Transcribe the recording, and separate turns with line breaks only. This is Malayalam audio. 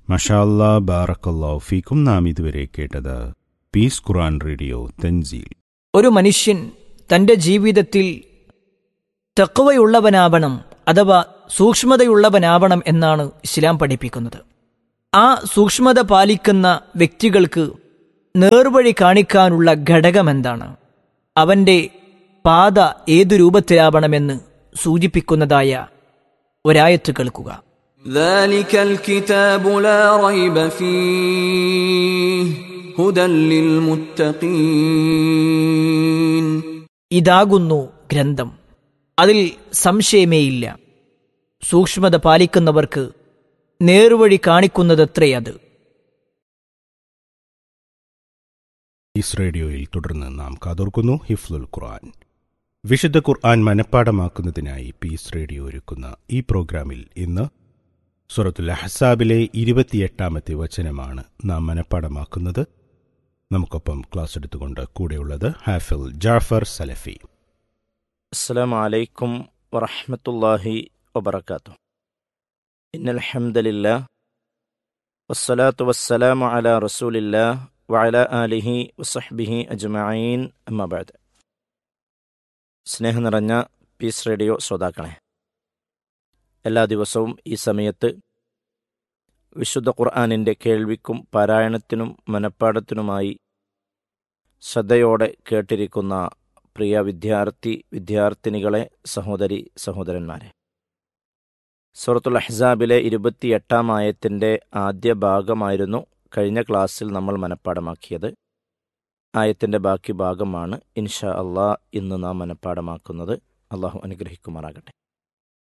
മഷാല്ലാ ബാറക്കല്ലാ ഫീക്കും നാം ഇതുവരെ കേട്ടത് പീസ് ഖുറാൻ റേഡിയോ തൻസീൽ
ഒരു മനുഷ്യൻ തന്റെ ജീവിതത്തിൽ തെക്കുവയുള്ളവനാവണം അഥവാ സൂക്ഷ്മതയുള്ളവനാവണം എന്നാണ് ഇസ്ലാം പഠിപ്പിക്കുന്നത് ആ സൂക്ഷ്മത പാലിക്കുന്ന വ്യക്തികൾക്ക് നേർവഴി കാണിക്കാനുള്ള ഘടകം എന്താണ് അവന്റെ പാത ഏതു രൂപത്തിലാവണമെന്ന് സൂചിപ്പിക്കുന്നതായ ഒരായത്ത് കേൾക്കുക
ذلك الكتاب لا ريب فيه هدى للمتقين
ഇതാകുന്നു ഗ്രന്ഥം അതിൽ സംശയമേയില്ല സൂക്ഷ്മത പാലിക്കുന്നവർക്ക് നേർവഴി കാണിക്കുന്നതത്രേ അത്
പീസ് റേഡിയോയിൽ തുടർന്ന് നാം കാതോർക്കുന്നു ഹിഫ്ലുൽ ഖുർആൻ വിശുദ്ധ ഖുർആൻ മനഃപ്പാടമാക്കുന്നതിനായി പീസ് റേഡിയോ ഒരുക്കുന്ന ഈ പ്രോഗ്രാമിൽ ഇന്ന് സുറത്തുൽ അഹസാബിലെ ഇരുപത്തിയെട്ടാമത്തെ വചനമാണ് നാം മനഃപ്പാടമാക്കുന്നത് നമുക്കൊപ്പം ക്ലാസ് എടുത്തുകൊണ്ട് കൂടെയുള്ളത് ഹാഫിൽ ജാഫർ സലഫി
السلام عليكم ورحمة الله وبركاته إن الحمد لله والصلاة والسلام على رسول الله وعلى آله وصحبه أجمعين أما بعد സ്നേഹം നിറഞ്ഞ പീസ് റേഡിയോ ശ്രോതാക്കളെ എല്ലാ ദിവസവും ഈ സമയത്ത് വിശുദ്ധ ഖുർആാനിൻ്റെ കേൾവിക്കും പാരായണത്തിനും മനഃപ്പാടത്തിനുമായി ശ്രദ്ധയോടെ കേട്ടിരിക്കുന്ന പ്രിയ വിദ്യാർത്ഥി വിദ്യാർത്ഥിനികളെ സഹോദരി സഹോദരന്മാരെ സൂറത്തുൽ അഹ്സാബിലെ ഇരുപത്തിയെട്ടാം ആയത്തിൻ്റെ ആദ്യ ഭാഗമായിരുന്നു കഴിഞ്ഞ ക്ലാസ്സിൽ നമ്മൾ മനഃപ്പാടമാക്കിയത് ആയത്തിൻ്റെ ബാക്കി ഭാഗമാണ് ഇൻഷാ അള്ളാ ഇന്ന് നാം മനഃപ്പാടമാക്കുന്നത് അള്ളാഹു അനുഗ്രഹിക്കുമാറാകട്ടെ